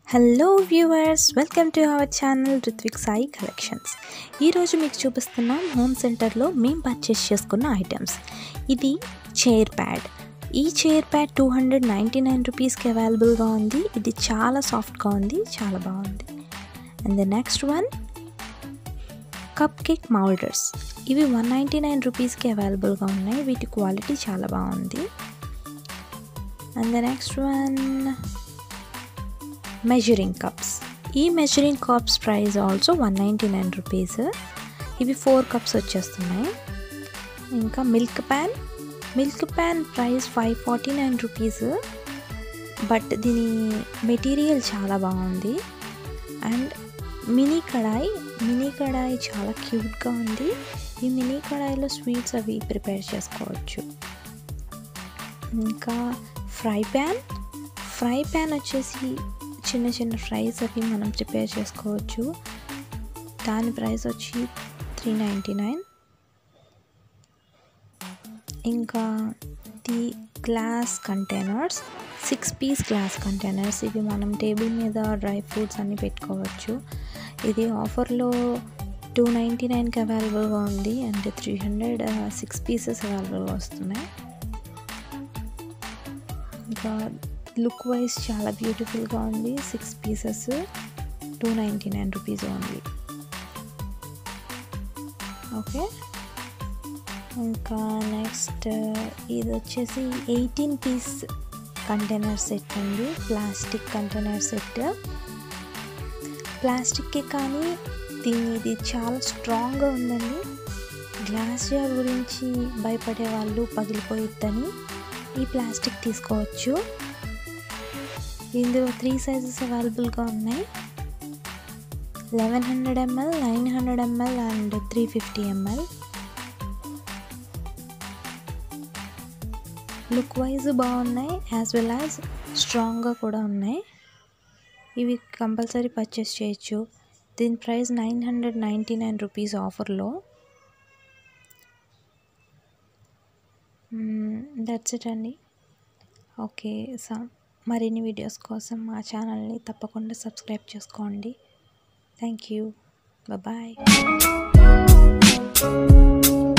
hello viewers welcome to our channel Ritvik Sai collections ఈరోజు మీకు చూపిస్తున్నాం హోమ్ సెంటర్లో మేము పర్చేస్ చేసుకున్న ఐటమ్స్ ఇది చైర్ ప్యాడ్ ఈ chair pad two hundred ninety nine రూపీస్కి అవైలబుల్గా ఉంది ఇది చాలా సాఫ్ట్గా ఉంది చాలా బాగుంది and the next one cupcake moulders ఇవి వన్ నైంటీ నైన్ రూపీస్కి అవైలబుల్గా ఉన్నాయి వీటి క్వాలిటీ చాలా బాగుంది and the next one measuring cups ఈ measuring cups price also one ninety nine rupees ఇవి ఫోర్ కప్స్ వచ్చేస్తున్నాయి ఇంకా milk pan milk pan price five forty nine rupees but దీని మెటీరియల్ చాలా బాగుంది and mini kadai mini kadai చాలా క్యూట్గా ఉంది ఈ మినీ కడాయిలో స్వీట్స్ అవి ప్రిపేర్ చేసుకోవచ్చు ఇంకా ఫ్రై ప్యాన్ ఫ్రై ప్యాన్ వచ్చేసి చిన్న చిన్న ఫ్రైస్ అవి మనం ప్రిపేర్ చేసుకోవచ్చు దాని ప్రైస్ వచ్చి త్రీ నైంటీ నైన్ ఇంకా the glass containers six piece glass containers ఇవి మనం టేబుల్ మీద డ్రై ఫ్రూట్స్ అన్నీ పెట్టుకోవచ్చు ఇది ఆఫర్లో టూ నైంటీ నైన్కి అవైలబుల్గా ఉంది అంటే త్రీ హండ్రెడ్ సిక్స్ పీసెస్ అవైలబుల్గా వస్తున్నాయి ఇంకా లుక్ వైజ్ చాలా బ్యూటిఫుల్గా ఉంది six pieces two ninety nine rupees only okay ఇంకా నెక్స్ట్ ఇది వచ్చేసి ఎయిటీన్ పీస్ కంటైనర్ సెట్ అండి ప్లాస్టిక్ కంటైనర్ సెట్ ప్లాస్టిక్కి కానీ దీని ఇది చాలా స్ట్రాంగ్గా ఉందండి గ్లాస్ జార్ గురించి భయపడే వాళ్ళు పగిలిపోయిద్దని ఈ ప్లాస్టిక్ తీసుకోవచ్చు ఇందులో త్రీ సైజెస్ అవైలబుల్గా ఉన్నాయి eleven hundred ML nine hundred ML and three fifty ML look wise బాగున్నాయి యాజ్ వెల్ యాజ్ స్ట్రాంగ్గా కూడా ఉన్నాయి ఇవి కంపల్సరీ పర్చేస్ చేయొచ్చు దీని price nine hundred ninety nine rupees ఆఫర్లో దట్స్ ఇట్ అండి ఓకే సా మరిన్ని వీడియోస్ కోసం మా ఛానల్ని తప్పకుండా సబ్స్క్రైబ్ చేసుకోండి థ్యాంక్ యూ బాయ్